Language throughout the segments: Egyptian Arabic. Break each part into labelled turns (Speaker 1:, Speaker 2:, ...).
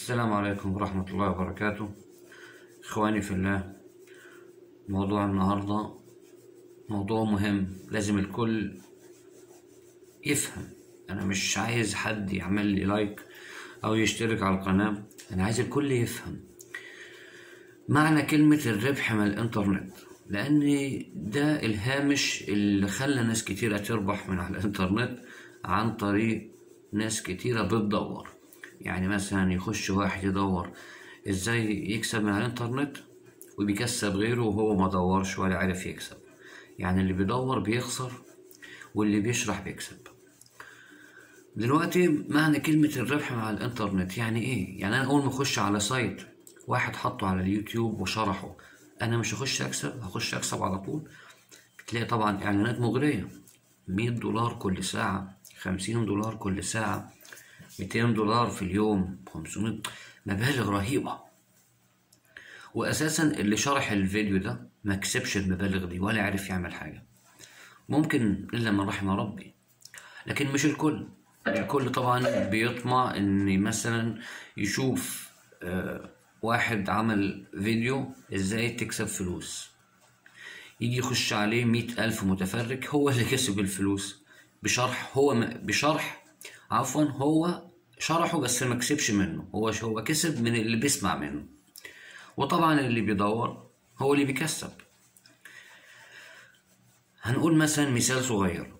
Speaker 1: السلام عليكم ورحمة الله وبركاته إخواني في الله موضوع النهاردة موضوع مهم لازم الكل يفهم أنا مش عايز حد يعمل لي لايك أو يشترك على القناة أنا عايز الكل يفهم معنى كلمة الربح من الإنترنت لأن ده الهامش اللي خلى ناس كتيرة تربح من على الإنترنت عن طريق ناس كتيرة بتدور يعني مثلا يخش واحد يدور ازاي يكسب من على الانترنت وبيكسب غيره وهو ما دورش ولا عرف يكسب يعني اللي بيدور بيخسر واللي بيشرح بيكسب دلوقتي معنى كلمة الربح مع الانترنت يعني ايه؟ يعني انا اول ما اخش على سايت واحد حطه على اليوتيوب وشرحه انا مش هخش اكسب هخش اكسب على طول بتلاقي طبعا اعلانات مغرية 100 دولار كل ساعة 50 دولار كل ساعة 200 دولار في اليوم 500 مبالغ رهيبة وأساسا اللي شرح الفيديو ده ما كسبش المبالغ دي ولا عرف يعمل حاجة ممكن إلا من رحم ربي لكن مش الكل الكل طبعا بيطمع إن مثلا يشوف آه، واحد عمل فيديو إزاي تكسب فلوس يجي يخش عليه مئة ألف متفرج هو اللي كسب الفلوس بشرح هو م- بشرح عفوا هو شرحه بس ما كسبش منه هو هو كسب من اللي بيسمع منه وطبعا اللي بيدور هو اللي بيكسب هنقول مثلا مثال صغير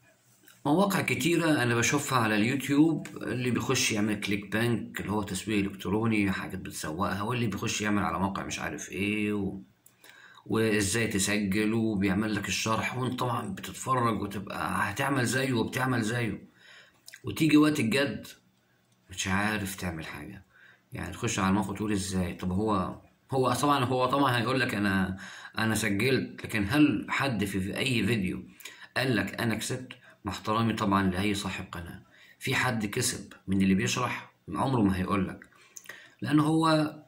Speaker 1: مواقع كتيرة أنا بشوفها على اليوتيوب اللي بيخش يعمل كليك بانك اللي هو تسويق إلكتروني حاجات بتسوقها واللي بيخش يعمل على موقع مش عارف إيه و... وإزاي تسجل وبيعمل لك الشرح وأنت طبعا بتتفرج وتبقى هتعمل زيه وبتعمل زيه وتيجي وقت الجد مش عارف تعمل حاجة يعني تخش على الموقع تقول ازاي طب هو هو طبعا هو طبعا هيقول لك انا انا سجلت لكن هل حد في, في اي فيديو قال لك انا كسبت مع احترامي طبعا لاي صاحب قناة في حد كسب من اللي بيشرح عمره ما هيقول لك لان هو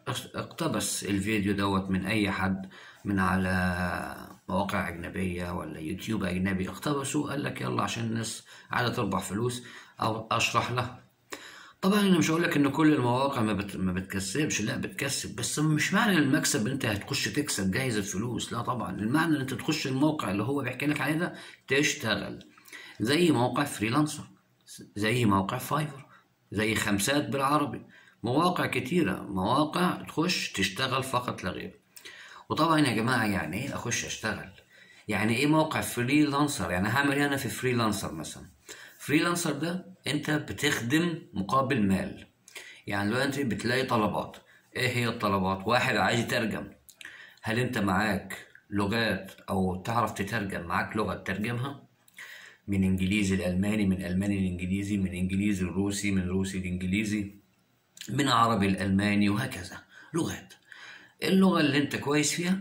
Speaker 1: اقتبس الفيديو دوت من اي حد من على مواقع اجنبيه ولا يوتيوب اجنبي اقتبسه قال لك يلا عشان الناس عايزه تربح فلوس او اشرح لها طبعا انا مش هقول لك ان كل المواقع ما, بت... ما بتكسبش لا بتكسب بس مش معنى المكسب ان انت هتخش تكسب جايزه فلوس لا طبعا المعنى ان انت تخش الموقع اللي هو بيحكي لك عليه ده تشتغل زي موقع فريلانسر زي موقع فايفر زي خمسات بالعربي مواقع كتيرة مواقع تخش تشتغل فقط لا غير وطبعا يا جماعة يعني ايه اخش اشتغل يعني ايه موقع فريلانسر يعني هعمل ايه انا في فريلانسر مثلا فريلانسر ده انت بتخدم مقابل مال يعني دلوقتي بتلاقي طلبات ايه هي الطلبات واحد عايز يترجم هل انت معاك لغات او تعرف تترجم معاك لغة تترجمها من انجليزي لالماني من الماني لانجليزي من انجليزي لروسي من روسي لانجليزي من عربي لالماني وهكذا لغات اللغة اللي انت كويس فيها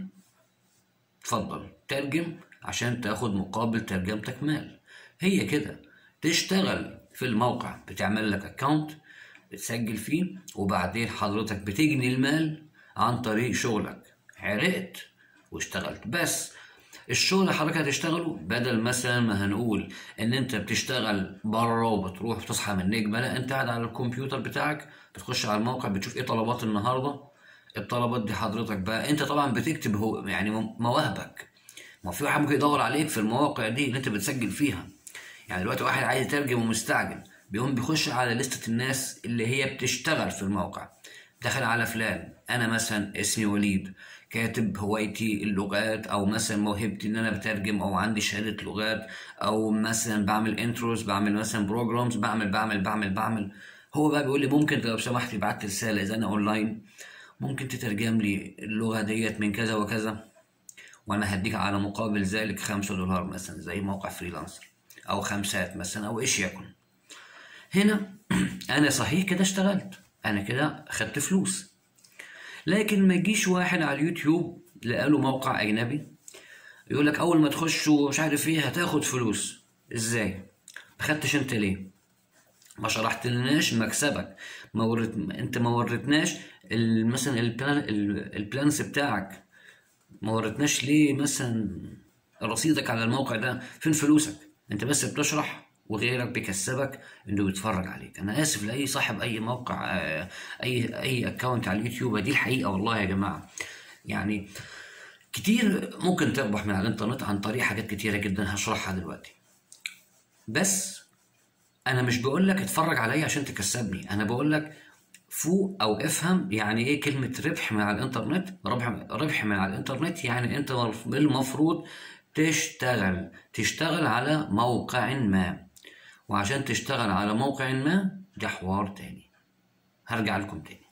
Speaker 1: اتفضل ترجم عشان تاخد مقابل ترجمتك مال هي كده تشتغل في الموقع بتعمل لك اكونت بتسجل فيه وبعدين حضرتك بتجني المال عن طريق شغلك عرقت واشتغلت بس الشغل اللي حضرتك هتشتغله بدل مثلا ما هنقول ان انت بتشتغل بره وبتروح بتصحى من النجمه لا انت قاعد على الكمبيوتر بتاعك بتخش على الموقع بتشوف ايه طلبات النهارده الطلبات دي حضرتك بقى انت طبعا بتكتب هو يعني مواهبك ما في واحد ممكن يدور عليك في المواقع دي اللي انت بتسجل فيها يعني دلوقتي واحد عايز يترجم ومستعجل بيقوم بيخش على لستة الناس اللي هي بتشتغل في الموقع دخل على فلان انا مثلا اسمي وليد كاتب هوايتي اللغات او مثلا موهبتي ان انا بترجم او عندي شهادة لغات او مثلا بعمل انتروز بعمل مثلا بروجرامز بعمل بعمل بعمل بعمل هو بقى بيقول لي ممكن لو سمحت ابعت لي رسالة اذا انا اونلاين ممكن تترجم لي اللغة ديت من كذا وكذا وانا هديك على مقابل ذلك خمسة دولار مثلا زي موقع فريلانسر او خمسات مثلا او ايش يكن هنا انا صحيح كده اشتغلت انا كده خدت فلوس لكن ما يجيش واحد على اليوتيوب لقى له موقع اجنبي يقول لك اول ما تخش ومش عارف ايه هتاخد فلوس ازاي ما خدتش انت ليه ما شرحت لناش مكسبك ما ورت... انت ما ورتناش ال- مثلا البلان... ال- البلانس بتاعك ما ورتناش ليه مثلا رصيدك على الموقع ده فين فلوسك انت بس بتشرح وغيرك بيكسبك انه يتفرج عليك انا اسف لاي صاحب اي موقع آه، اي اي اكونت على اليوتيوب دي الحقيقه والله يا جماعه يعني كتير ممكن تربح من على الانترنت عن طريق حاجات كتيره جدا هشرحها دلوقتي بس انا مش بقول لك اتفرج عليا عشان تكسبني انا بقول لك فوق او افهم يعني ايه كلمة ربح من على الانترنت ربح ربح من على الانترنت يعني انت المفروض تشتغل تشتغل على موقع ما وعشان تشتغل على موقع ما ده حوار تاني هرجع لكم تاني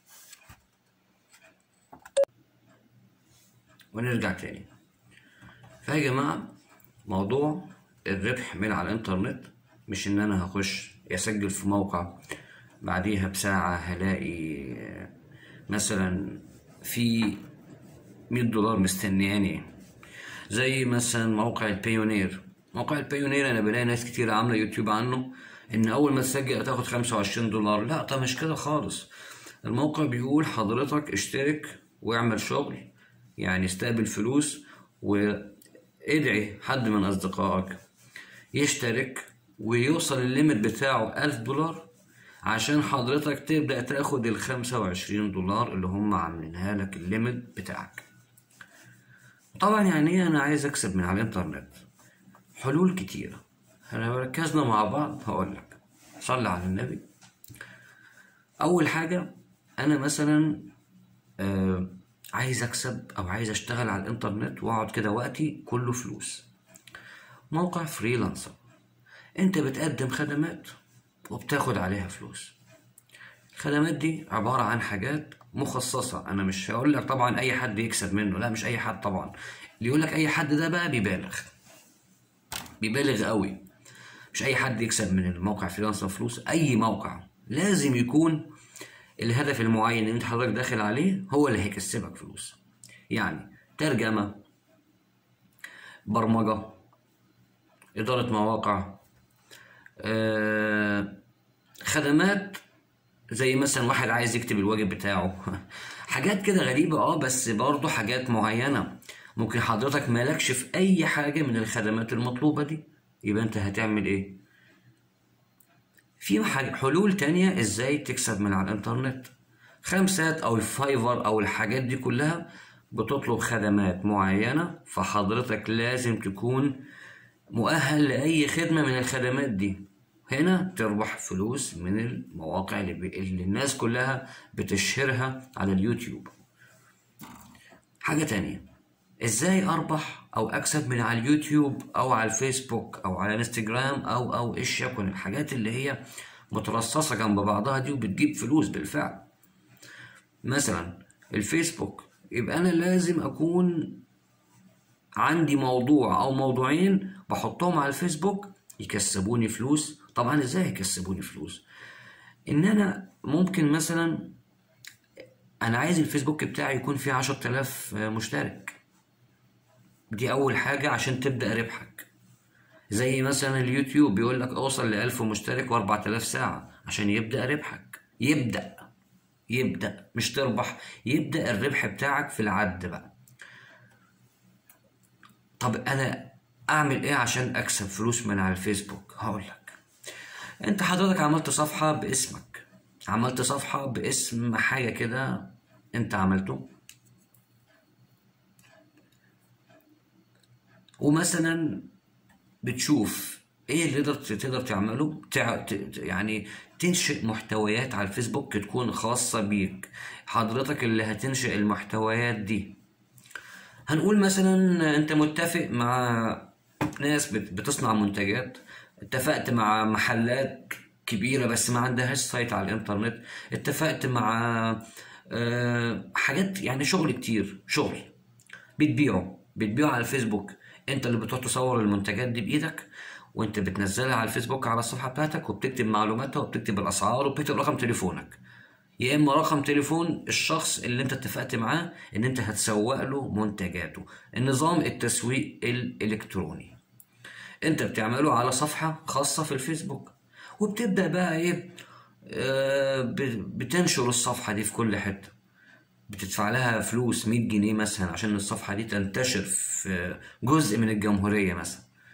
Speaker 1: ونرجع تاني فيا جماعة موضوع الربح من على الانترنت مش ان انا هخش اسجل في موقع بعديها بساعة هلاقي مثلا في مية دولار مستنياني زي مثلا موقع البيونير موقع البيونير انا بلاقي ناس كتير عاملة يوتيوب عنه ان اول ما تسجل هتاخد خمسة وعشرين دولار لا طب مش كده خالص الموقع بيقول حضرتك اشترك واعمل شغل يعني استقبل فلوس وادعي حد من اصدقائك يشترك ويوصل الليمت بتاعه ألف دولار عشان حضرتك تبدأ تاخد الخمسة وعشرين دولار اللي هم عاملينها لك الليمت بتاعك طبعا يعني ايه انا عايز اكسب من على الانترنت حلول كتيرة انا ركزنا مع بعض هقول لك صلي على النبي اول حاجة انا مثلا آه عايز اكسب او عايز اشتغل على الانترنت واقعد كده وقتي كله فلوس موقع فريلانسر انت بتقدم خدمات وبتاخد عليها فلوس الخدمات دي عبارة عن حاجات مخصصة أنا مش هقول لك طبعا أي حد يكسب منه لا مش أي حد طبعا اللي يقول لك أي حد ده بقى بيبالغ بيبالغ قوي مش أي حد يكسب من الموقع فريلانسر فلوس أي موقع لازم يكون الهدف المعين اللي انت حضرتك داخل عليه هو اللي هيكسبك فلوس يعني ترجمة برمجة إدارة مواقع آه خدمات زي مثلا واحد عايز يكتب الواجب بتاعه حاجات كده غريبة اه بس برضه حاجات معينة ممكن حضرتك مالكش في أي حاجة من الخدمات المطلوبة دي يبقى أنت هتعمل إيه؟ في حلول تانية إزاي تكسب من على الإنترنت خمسات أو الفايفر أو الحاجات دي كلها بتطلب خدمات معينة فحضرتك لازم تكون مؤهل لأي خدمة من الخدمات دي هنا تربح فلوس من المواقع اللي, ب... اللي الناس كلها بتشهرها على اليوتيوب حاجة تانية ازاي اربح او اكسب من على اليوتيوب او على الفيسبوك او على الانستجرام او او ايش يكن الحاجات اللي هي مترصصة جنب بعضها دي وبتجيب فلوس بالفعل مثلا الفيسبوك يبقى انا لازم اكون عندي موضوع او موضوعين بحطهم على الفيسبوك يكسبوني فلوس طبعا ازاي يكسبوني فلوس ان انا ممكن مثلا انا عايز الفيسبوك بتاعي يكون فيه عشر تلاف مشترك دي اول حاجة عشان تبدأ ربحك زي مثلا اليوتيوب بيقول لك اوصل لألف مشترك واربعة آلاف ساعة عشان يبدأ ربحك يبدأ يبدأ مش تربح يبدأ الربح بتاعك في العد بقى طب انا اعمل ايه عشان اكسب فلوس من على الفيسبوك هقول لك انت حضرتك عملت صفحة باسمك عملت صفحة باسم حاجة كده انت عملته ومثلا بتشوف ايه اللي تقدر تقدر تعمله تع... يعني تنشئ محتويات على الفيسبوك تكون خاصة بيك حضرتك اللي هتنشئ المحتويات دي هنقول مثلا انت متفق مع ناس بتصنع منتجات اتفقت مع محلات كبيرة بس ما عندهاش سايت على الانترنت اتفقت مع حاجات يعني شغل كتير شغل بتبيعه بتبيعه على الفيسبوك انت اللي بتروح تصور المنتجات دي بايدك وانت بتنزلها على الفيسبوك على الصفحة بتاعتك وبتكتب معلوماتها وبتكتب الاسعار وبتكتب رقم تليفونك يا اما رقم تليفون الشخص اللي انت اتفقت معاه ان انت هتسوق له منتجاته النظام التسويق الالكتروني انت بتعمله على صفحة خاصة في الفيسبوك وبتبدأ بقى ايه آه بتنشر الصفحة دي في كل حتة بتدفع لها فلوس 100 جنيه مثلا عشان الصفحة دي تنتشر في جزء من الجمهورية مثلا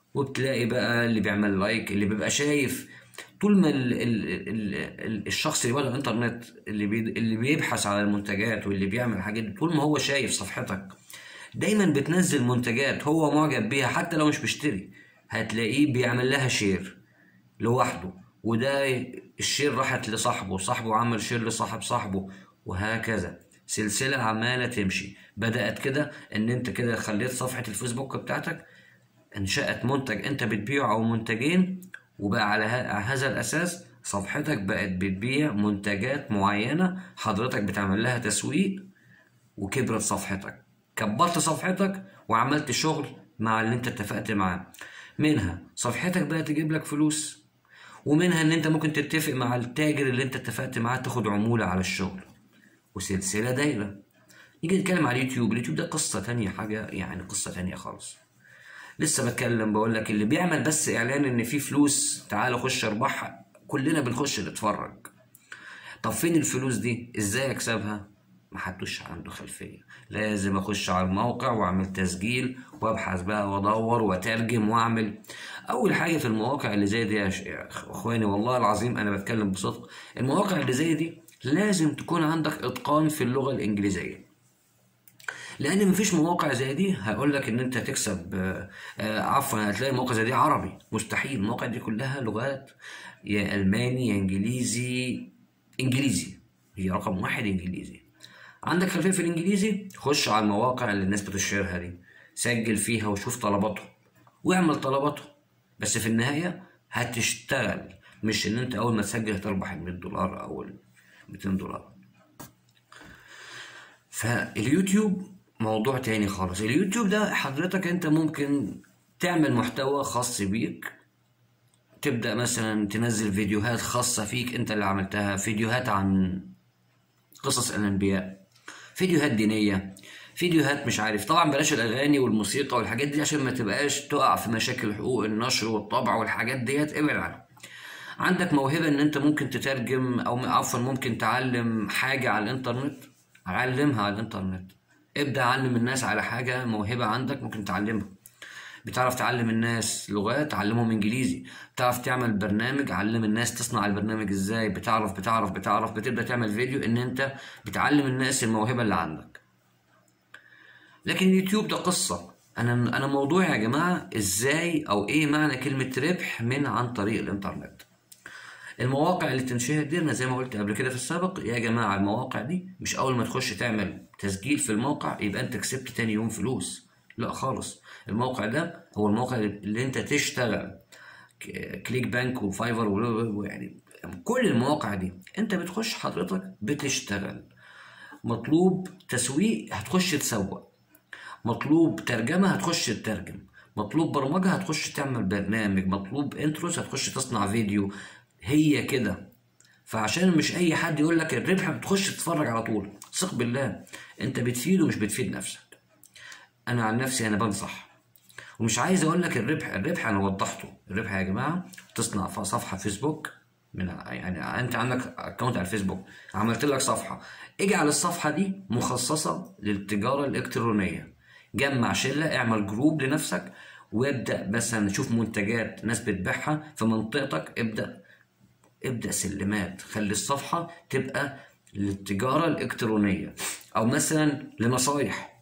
Speaker 1: وبتلاقي بقى اللي بيعمل لايك اللي بيبقى شايف طول ما ال ال ال ال الشخص اللي على الانترنت اللي بي اللي بيبحث على المنتجات واللي بيعمل الحاجات دي طول ما هو شايف صفحتك دايما بتنزل منتجات هو معجب بيها حتى لو مش بيشتري هتلاقيه بيعمل لها شير لوحده وده الشير راحت لصاحبه صاحبه عمل شير لصاحب صاحبه وهكذا سلسلة عمالة تمشي بدأت كده ان انت كده خليت صفحة الفيسبوك بتاعتك انشأت منتج انت بتبيعه او منتجين وبقى على هذا الاساس صفحتك بقت بتبيع منتجات معينة حضرتك بتعمل لها تسويق وكبرت صفحتك كبرت صفحتك وعملت شغل مع اللي انت اتفقت معاه منها صفحتك بقى تجيب لك فلوس ومنها ان انت ممكن تتفق مع التاجر اللي انت اتفقت معاه تاخد عمولة على الشغل وسلسلة دايرة نيجي نتكلم على اليوتيوب اليوتيوب ده قصة تانية حاجة يعني قصة تانية خالص لسه بتكلم بقول لك اللي بيعمل بس اعلان ان في فلوس تعال خش اربحها كلنا بنخش نتفرج طب فين الفلوس دي ازاي اكسبها محدش عنده خلفية لازم اخش على الموقع واعمل تسجيل وابحث بقى وادور واترجم واعمل اول حاجة في المواقع اللي زي دي يا اخواني والله العظيم انا بتكلم بصدق المواقع اللي زي دي لازم تكون عندك اتقان في اللغة الانجليزية لان مفيش مواقع زي دي هقول لك ان انت تكسب آه عفوا هتلاقي مواقع زي دي عربي مستحيل المواقع دي كلها لغات يا الماني يا انجليزي انجليزي هي رقم واحد انجليزي عندك خلفيه في الانجليزي خش على المواقع اللي الناس بتشيرها دي سجل فيها وشوف طلباتهم واعمل طلباتهم بس في النهايه هتشتغل مش ان انت اول ما تسجل هتربح ال 100 دولار او ال 200 دولار فاليوتيوب موضوع تاني خالص اليوتيوب ده حضرتك انت ممكن تعمل محتوى خاص بيك تبدأ مثلا تنزل فيديوهات خاصة فيك انت اللي عملتها فيديوهات عن قصص الانبياء فيديوهات دينية فيديوهات مش عارف طبعا بلاش الاغاني والموسيقى والحاجات دي عشان ما تبقاش تقع في مشاكل حقوق النشر والطبع والحاجات ديت ابعد عنها عندك موهبة ان انت ممكن تترجم او عفوا ممكن تعلم حاجة على الانترنت علمها على الانترنت ابدأ علم الناس على حاجة موهبة عندك ممكن تعلمها بتعرف تعلم الناس لغات علمهم انجليزي بتعرف تعمل برنامج علم الناس تصنع البرنامج ازاي بتعرف بتعرف بتعرف بتبدأ تعمل فيديو ان انت بتعلم الناس الموهبة اللي عندك لكن اليوتيوب ده قصة انا انا موضوعي يا جماعة ازاي او ايه معنى كلمة ربح من عن طريق الانترنت المواقع اللي تنشهر دي انا زي ما قلت قبل كده في السابق يا جماعه المواقع دي مش اول ما تخش تعمل تسجيل في الموقع يبقى انت كسبت تاني يوم فلوس لا خالص الموقع ده هو الموقع اللي انت تشتغل كليك بانك وفايفر ويعني كل المواقع دي انت بتخش حضرتك بتشتغل مطلوب تسويق هتخش تسوق مطلوب ترجمه هتخش تترجم مطلوب برمجه هتخش تعمل برنامج مطلوب انتروس هتخش تصنع فيديو هي كده فعشان مش اي حد يقول لك الربح بتخش تتفرج على طول ثق بالله انت بتفيد ومش بتفيد نفسك انا عن نفسي انا بنصح ومش عايز اقول لك الربح الربح انا وضحته الربح يا جماعه تصنع صفحه فيسبوك من يعني انت عندك اكونت على الفيسبوك عملت لك صفحه اجي على الصفحه دي مخصصه للتجاره الالكترونيه جمع شله اعمل جروب لنفسك وابدا مثلا شوف منتجات ناس بتبيعها في منطقتك ابدا ابدأ سلمات خلي الصفحة تبقى للتجارة الإلكترونية أو مثلا لنصايح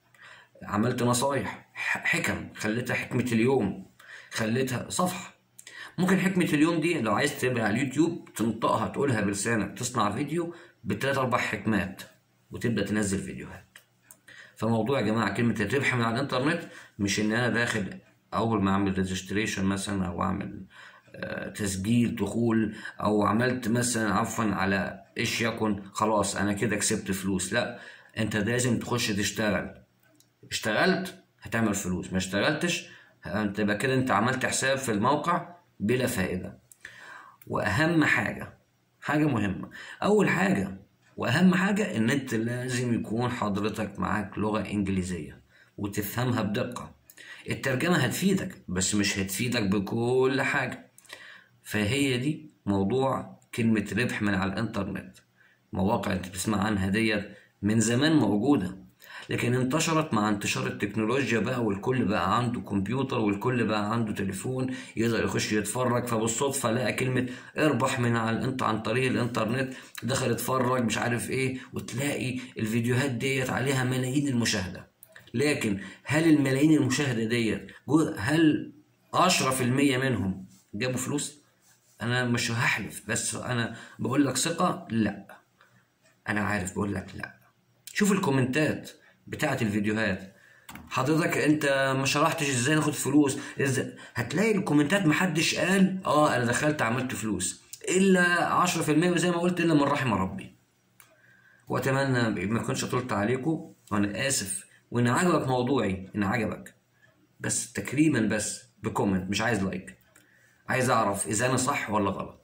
Speaker 1: عملت نصايح حكم خليتها حكمة اليوم خليتها صفحة ممكن حكمة اليوم دي لو عايز تبقى على اليوتيوب تنطقها تقولها بلسانك تصنع فيديو بثلاث أربع حكمات وتبدأ تنزل فيديوهات فموضوع يا جماعة كلمة الربح من على الإنترنت مش إن أنا داخل أول ما أعمل ريجستريشن مثلا أو أعمل تسجيل دخول او عملت مثلا عفوا على ايش يكن خلاص انا كده كسبت فلوس لا انت لازم تخش تشتغل اشتغلت هتعمل فلوس ما اشتغلتش انت يبقى كده انت عملت حساب في الموقع بلا فائده واهم حاجه حاجه مهمه اول حاجه واهم حاجه ان انت لازم يكون حضرتك معاك لغه انجليزيه وتفهمها بدقه الترجمه هتفيدك بس مش هتفيدك بكل حاجه فهي دي موضوع كلمة ربح من على الإنترنت مواقع أنت بتسمع عنها ديت من زمان موجودة لكن انتشرت مع انتشار التكنولوجيا بقى والكل بقى عنده كمبيوتر والكل بقى عنده تليفون يقدر يخش يتفرج فبالصدفة لقى كلمة اربح من على الانت عن طريق الانترنت دخل اتفرج مش عارف ايه وتلاقي الفيديوهات ديت عليها ملايين المشاهدة لكن هل الملايين المشاهدة ديت جو- هل 10% منهم جابوا فلوس؟ انا مش هحلف بس انا بقول لك ثقة لا انا عارف بقول لك لا شوف الكومنتات بتاعت الفيديوهات حضرتك انت ما شرحتش ازاي ناخد فلوس ازاي هتلاقي الكومنتات محدش قال اه انا دخلت عملت فلوس الا 10% زي ما قلت الا من رحم ربي واتمنى ما اكونش طولت عليكم وانا اسف وان عجبك موضوعي ان عجبك بس تكريما بس بكومنت مش عايز لايك عايز اعرف اذا انا صح ولا غلط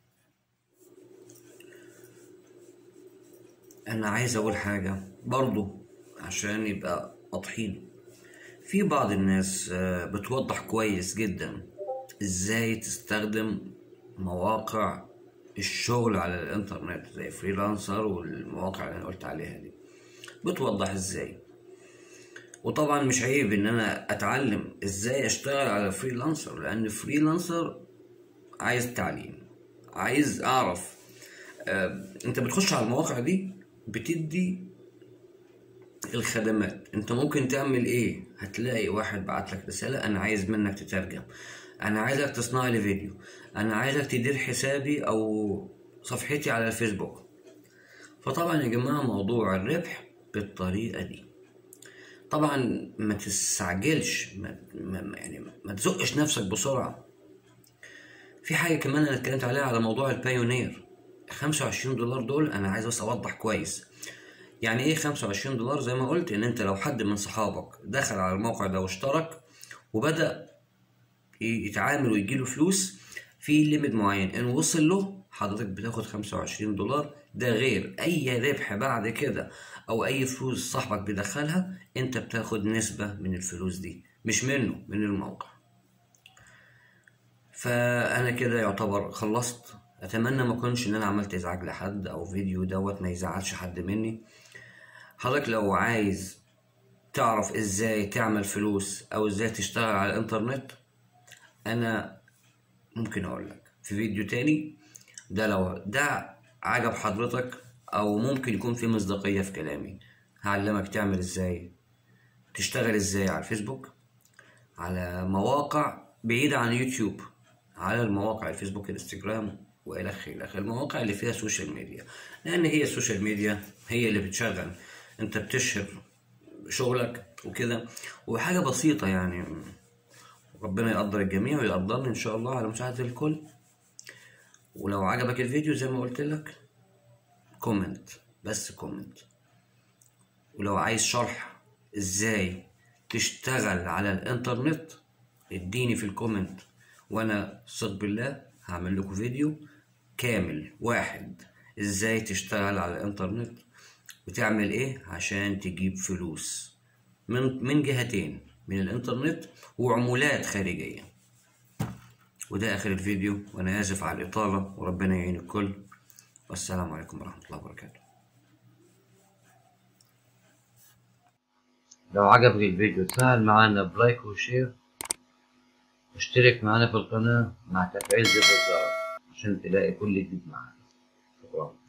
Speaker 1: انا عايز اقول حاجة برضو عشان يبقى واضحين في بعض الناس آه، بتوضح كويس جدا ازاي تستخدم مواقع الشغل على الانترنت زي فريلانسر والمواقع اللي انا قلت عليها دي بتوضح ازاي وطبعا مش عيب ان انا اتعلم ازاي اشتغل على فريلانسر لان فريلانسر عايز تعليم عايز اعرف آه، انت بتخش على المواقع دي بتدي الخدمات انت ممكن تعمل ايه هتلاقي واحد بعت لك رسالة انا عايز منك تترجم انا عايزك تصنع لي فيديو انا عايزك تدير حسابي او صفحتي على الفيسبوك فطبعا يا جماعة موضوع الربح بالطريقة دي طبعا ما تستعجلش ما ما ما- يعني ما تزقش نفسك بسرعة في حاجة كمان أنا اتكلمت عليها على موضوع البايونير 25 دولار دول أنا عايز بس أوضح كويس يعني إيه 25 دولار زي ما قلت إن أنت لو حد من صحابك دخل على الموقع ده واشترك وبدأ ي- يتعامل ويجيله فلوس في ليميت معين إن وصل له حضرتك بتاخد 25 دولار ده غير أي ربح بعد كده أو أي فلوس صاحبك بيدخلها أنت بتاخد نسبة من الفلوس دي مش منه من الموقع فانا كده يعتبر خلصت اتمنى ما اكونش ان انا عملت ازعاج لحد او فيديو دوت ما يزعلش حد مني حضرتك لو عايز تعرف ازاي تعمل فلوس او ازاي تشتغل على الانترنت انا ممكن اقول لك في فيديو تاني ده لو ده عجب حضرتك او ممكن يكون في مصداقية في كلامي هعلمك تعمل ازاي تشتغل ازاي على الفيسبوك على مواقع بعيدة عن يوتيوب على المواقع الفيسبوك الانستجرام والى اخره الى اخره المواقع اللي فيها سوشيال ميديا لان هي السوشيال ميديا هي اللي بتشغل انت بتشهر شغلك وكده وحاجة بسيطة يعني ربنا يقدر الجميع ويقدرني ان شاء الله على مساعدة الكل ولو عجبك الفيديو زي ما قلت لك كومنت بس كومنت ولو عايز شرح ازاي تشتغل على الانترنت اديني في الكومنت وانا صدق بالله هعمل لكم فيديو كامل واحد ازاي تشتغل على الانترنت وتعمل ايه عشان تجيب فلوس من من جهتين من الانترنت وعمولات خارجية وده اخر الفيديو وانا اسف على الاطالة وربنا يعين الكل والسلام عليكم ورحمة الله وبركاته لو عجبك الفيديو تفاعل معنا بلايك وشير واشترك معنا في القناة مع تفعيل زر الجرس عشان تلاقي كل جديد معنا شكرا